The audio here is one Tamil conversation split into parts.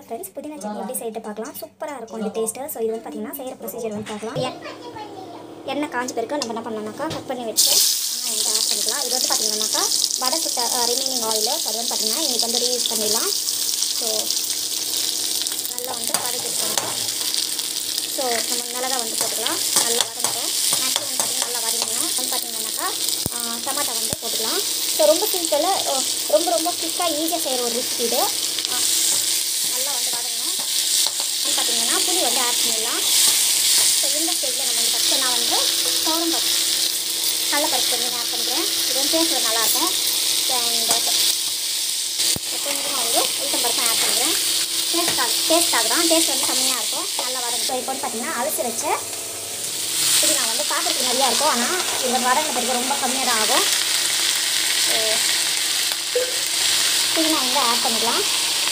ஹலோ ஃப்ரெண்ட்ஸ் புதினா சட்னி எப்படி செய்யிட்டு பார்க்கலாம் சூப்பராக இருக்கும் இந்த டேஸ்ட்டு ஸோ இது வந்து பார்த்தீங்கன்னா செய்கிற ப்ரொசீஜர் வந்து பார்க்கலாம் எ- எண்ணெய் காஞ்சி பிறகு நம்ம என்ன பண்ணோம்னாக்கா கட் பண்ணி வச்சு ஆஹ் இதை ஆட் பண்ணிக்கலாம் இது வந்து பார்த்தீங்கன்னாக்கா வடை சுட்ட ரிமைனிங் ஆயில் ஸோ அது வந்து பார்த்தீங்கன்னா இன்றைக்கி வந்து ரீயூஸ் பண்ணிடலாம் ஸோ நல்லா வந்து வதக்கிட்டு ஸோ நம்ம மிளகா வந்து போட்டுக்கலாம் நல்லா வதங்கட்டும் மேக்ஸிமம் பார்த்தீங்கன்னா நல்லா வதங்கணும் வந்து பார்த்தீங்கன்னாக்கா ஆஹ் டமாட்டா வந்து போட்டுக்கலாம் ஸோ ரொம்ப சிம்பிள் ரொம்ப ரொம்ப குயிக்காக ஈஸியாக செய்கிற ஒரு ரெசிபி இது ஆஹ் நல்லா வந்து வதங்கணும் வந்து பார்த்தீங்கன்னா புளி வந்து ஆட் பண்ணிடலாம் ஸோ இந்த ஸ்டேஜில் நம்ம வந்து ஃபஸ்ட்டு நான் வந்து சோரம் பருப்பு கடலப்பருப்பு கொஞ்சம் ஆட் பண்ணிக்கிறேன் இது வந்து டேஸ்ட் நல்லாயிருக்கும் அண்ட் கொஞ்சமாக வந்து உளுத்தம் பருப்பு ஆட் பண்ணுறேன் டேஸ்ட் ஆகும் டேஸ்ட் ஆகுதான் டேஸ்ட் வந்து கம்மியாக இருக்கும் நல்லா வரும் ஸோ இப்போ வந்து பார்த்தீங்கன்னா அலசி வச்ச இது நான் வந்து பார்க்குறதுக்கு நிறையா இருக்கும் ஆனால் இது வதங்கின பிறகு ரொம்ப கம்மியாக தான் ஆகும் ஸோ புதினா வந்து ஆட் பண்ணிடலாம்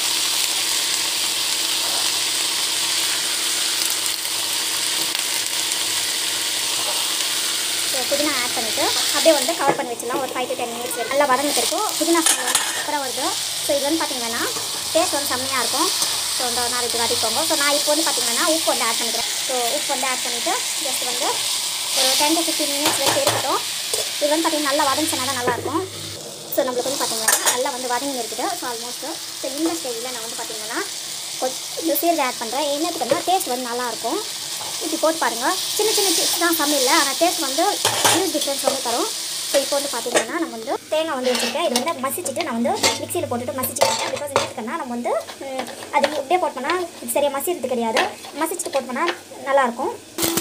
ஸோ புதினா ஆட் பண்ணிவிட்டு அப்படியே வந்து கவர் பண்ணி வச்சிடலாம் ஒரு ஃபைவ் டு டென் மினிட்ஸ் நல்லா வதங்கிட்டு இருக்கும் புதினா ஸ்மெல் வந்து சூப்பராக வருது ஸோ இது வந்து பார்த்தீங்கன்னா டேஸ்ட் வந்து செம்மையாக இருக்கும் ஸோ இந்த நாளைக்கு வதக்கிக்கோங்க ஸோ நான் இப்போ வந்து பார்த்தீங்கன்னா உப்பு வந்து ஆட் பண்ணிக்கிறேன் ஸோ உப்பு வந்து ஆட் பண்ணிவிட்டு ஜஸ்ட் வந்து ஒரு டென் டு ஃபிஃப்டீன் மினிட்ஸ் வரைக்கும் இருக்கட்டும் இது வந்து பார்த்தீங்கன்னா நல்லா வதங்கிச்சுனா தான் நல்லாயிருக்கும் ஸோ நம்மளுக்கு வந்து பார்த்தீங்கன்னா நல்லா வந்து வதங்கி இருக்குது ஸோ ஆல்மோஸ்ட்டு ஸோ இந்த ஸ்டேஜில் நான் வந்து பார்த்தீங்கன்னா கொஞ்சம் சீரகம் ஆட் பண்ணுறேன் என்னத்துக்குன்னா டேஸ்ட் வந்து நல்லாயிருக்கும் இப்படி போட்டு பாருங்கள் சின்ன சின்ன டிப்ஸ் தான் சமையல் ஆனால் டேஸ்ட் வந்து ஹியூஜ் டிஃப்ரென்ஸ் வந்து தரும் ஸோ இப்போ வந்து பார்த்தீங்கன்னா நம்ம வந்து தேங்காய் வந்து வச்சுருக்கேன் இது வந்து மசிச்சுட்டு நான் வந்து மிக்சியில் போட்டுட்டு மசிச்சுக்கிட்டேன் பிகாஸ் என்னத்துக்குன்னா நம்ம வந்து ம், அது இப்படியே போட்டோம்னா இது சரியாக மசிறது கிடையாது மசிச்சுட்டு போட்டோம்னா நல்லாயிருக்கும்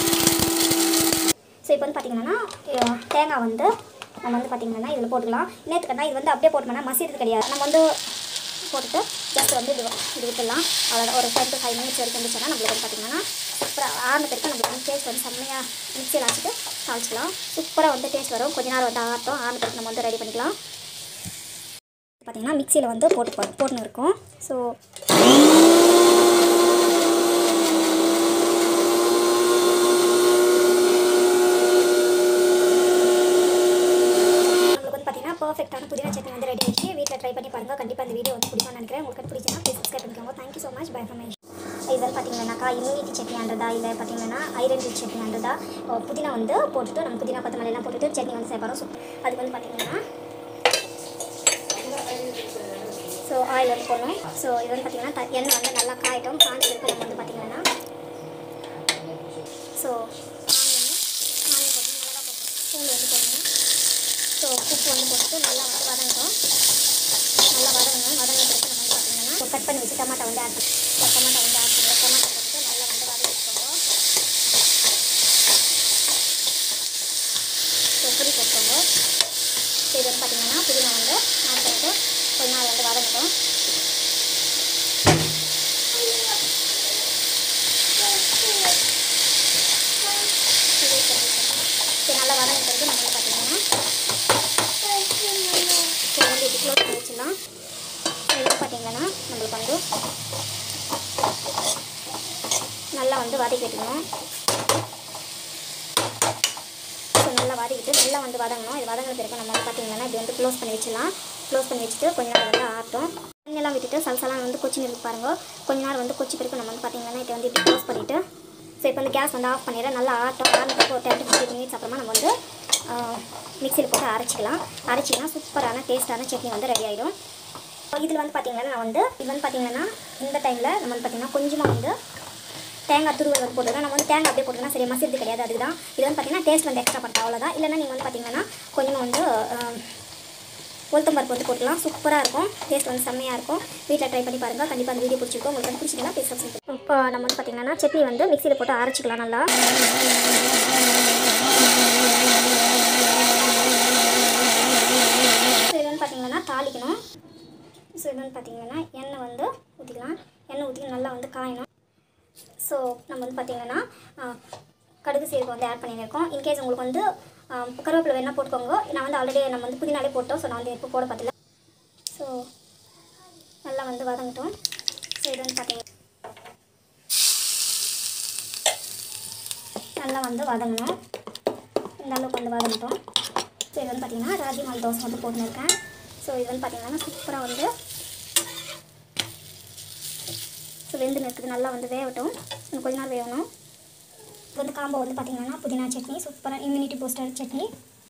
ஸோ இப்போ வந்து பார்த்தீங்கன்னா அஹ், தேங்காய் வந்து நம்ம வந்து பார்த்தீங்கன்னா இதில் போட்டுக்கலாம் நேற்றுக்கன்னா இது வந்து அப்படியே போட்டோம்னா மசிறது கிடையாது நம்ம வந்து போட்டுட்டு ஜஸ்ட் வந்து இது இது விட்டுடலாம் அவ்வளோ ஒரு ஃபைவ் டு ஃபைவ் மினிட்ஸ் வரைக்கும் இருந்துச்சுன்னா நம்மளுக்கு வந்து பார்த்தீங்கன்னா சூப்பராக ஆன பிறகு நம்மளுக்கு வந்து டேஸ்ட் வந்து செம்மையாக மிக்சியில் வச்சுட்டு தாளிச்சிக்கலாம் சூப்பராக வந்து டேஸ்ட் வரும் கொஞ்ச நேரம் வந்து ஆகட்டும் ஆன பிறகு நம்ம வந்து ரெடி பண்ணிக்கலாம் பார்த்தீங்கன்னா மிக்சியில் வந்து போட்டு போ- போட்டுன்னு இருக்கோம் ஸோ நம்மளுக்கு வந்து பார்த்தீங்கன்னா பர்ஃபெக்டான புதினா சட்னி வந்து ரெடி ஆகிடுச்சு வீட்டில் ட்ரை பண்ணி பாருங்கள் கண்டிப்பாக இந்த வீடியோ வந்து பிடிக்கும்னு நினைக்கிறேன் உங்களுக்கு பிடிச்சினா ப்ளீஸ் சப்ஸ்கிரைப் பண்ணிக்கோங்க thank you so much bye from இது வந்து பார்த்தீங்கன்னாக்கா இம்யூனிட்டி சட்னின்றதா இல்லை பார்த்தீங்கன்னா ஐரன் ரிச் சட்னின்றதா அஹ் புதினா வந்து போட்டுட்டு நம்ம புதினா கொத்தமல்லி எல்லாம் போட்டுட்டு சட்னி வந்து செய்யப்போம் சூப் அதுக்கு வந்து பார்த்தீங்கன்னா ஸோ ஆயில் வந்து போடணும் ஸோ இது வந்து பார்த்தீங்கன்னா த- எண்ணெய் வந்து நல்லா காயட்டும் காஞ்சி இருக்கு நம்ம வந்து பார்த்தீங்கன்னா ஸோ ஆனியன் போட்டு மிளகா போட்டு பூண்டு வந்து போடணும் ஸோ உப்பு வந்து போட்டு நல்லா வந்து வதங்கட்டும் நல்லா வதங்கணும் வதங்கின பிறகு நம்ம வந்து பார்த்தீங்கன்னா கட் பண்ணி வச்சு டமாட்டா வந்து ஆட் பண்ணி டமாட்டா வந்து ஆட் பண்ணுறோம் டமாட்டா போட்டு நல்லா வந்து வதக்கிக்கோங்க ஸோ புளி போட்டுக்கோங்க ஸோ இது வந்து பார்த்தீங்கன்னா புதினா வந்து ஆட் பண்ணிட்டு கொஞ்ச நாள் வந்து வதங்கட்டும் ஸோ நல்லா வதங்கின பிறகு நம்ம வந்து பார்த்தீங்கன்னா ஸோ வந்து இது க்ளோஸ் பண்ணி வச்சிடலாம் இது வந்து பார்த்தீங்கன்னா நம்மளுக்கு வந்து நல்லா வந்து வதக்கி வைக்கணும் ஸோ நல்லா வதக்கிட்டு நல்லா வந்து வதங்கணும் இது வதங்கின பிறகு நம்ம வந்து பார்த்தீங்கன்னா இப்படி வந்து க்ளோஸ் பண்ணி வச்சிடலாம் க்ளோஸ் பண்ணி வச்சுட்டு கொஞ்ச நேரம் வந்து ஆட்டும் தண்ணியெல்லாம் விட்டுட்டு சலசலாம் வந்து கொச்சி நிறுத்தி பாருங்க கொஞ்ச நேரம் வந்து கொச்சி பிறகு நம்ம வந்து பார்த்தீங்கன்னா இதை வந்து இப்படி க்ளோஸ் பண்ணிவிட்டு ஸோ இப்போ வந்து கேஸ் வந்து ஆஃப் பண்ணிடுறேன் நல்லா ஆட்டும் ஆனதுக்கு ஒரு டென் டு ஃபிஃப்டின் மினிட்ஸ் அப்புறமா நம்ம வந்து மிக்சியில் போட்டு அரைச்சிக்கலாம் அரைச்சிங்கன்னா சூப்பரான டேஸ்ட்டான சட்னி வந்து ரெடி ஆகிடும் இதில் வந்து பார்த்தீங்கன்னா நான் வந்து இது வந்து பார்த்தீங்கன்னா இந்த டைமில் நம்ம வந்து பார்த்தீங்கன்னா கொஞ்சமாக வந்து தேங்காய் துருவல் வந்து போட்டுருக்கேன் நம்ம வந்து தேங்காய் அப்படியே போட்டுருந்தா சரி மசிறது கிடையாது அதுதான் இது வந்து பார்த்தீங்கன்னா டேஸ்ட் வந்து எக்ஸ்ட்ரா பண்ணுறேன் அவ்வளோதான் இல்லைன்னா நீங்கள் வந்து பார்த்தீங்கன்னா கொஞ்சமாக வந்து உளுத்தம் பருப்பு வந்து போட்டுக்கலாம் சூப்பராக இருக்கும் டேஸ்ட் வந்து செம்மையாக இருக்கும் வீட்டில் ட்ரை பண்ணி பாருங்கள் கண்டிப்பாக அந்த வீடியோ பிடிச்சிருக்கும் உங்களுக்கு வந்து பிடிச்சிங்கன்னா ப்ளீஸ் சப்ஸ்கிரைப் இப்போ நம்ம வந்து பார்த்தீங்கன்னா சட்னி வந்து மிக்சியில் போட்டு அரைச்சிக்கலாம் நல்லா ஸோ இது வந்து பார்த்தீங்கன்னா தாளிக்கணும் ஸோ இது வந்து பார்த்தீங்கன்னா எண்ணெய் வந்து ஊற்றிக்கலாம் எண்ணெய் ஊற்றி நல்லா வந்து காயணும் ஸோ நம்ம வந்து பார்த்தீங்கன்னா ஆ, கடுகு சீரகம் வந்து ஆட் பண்ணியிருக்கோம் இன்கேஸ் உங்களுக்கு வந்து ஆ, கருவேப்பிலை வேணால் போட்டுக்கோங்க நான் வந்து ஆல்ரெடி நம்ம வந்து புதினாலே போட்டோம் ஸோ நான் வந்து இப்போ போட பார்த்துல ஸோ நல்லா வந்து வதங்கட்டும் ஸோ இது வந்து பார்த்தீங்கன்னா நல்லா வந்து வதங்கணும் இந்த அளவுக்கு வந்து வதங்கட்டும் ஸோ இது வந்து பார்த்தீங்கன்னா ராஜி மால் தோசை வந்து போட்டுன்னு இருக்கேன் ஸோ இது வந்து பார்த்தீங்கன்னா சூப்பராக வந்து வெந்துன்னு இருக்குது நல்லா வந்து வேகட்டும் இன்னும் கொஞ்ச நேரம் வேகணும் இப்போ வந்து காம்போ வந்து பார்த்திங்கன்னா புதினா சட்னி சூப்பராக இம்யூனிட்டி பூஸ்டர் சட்னி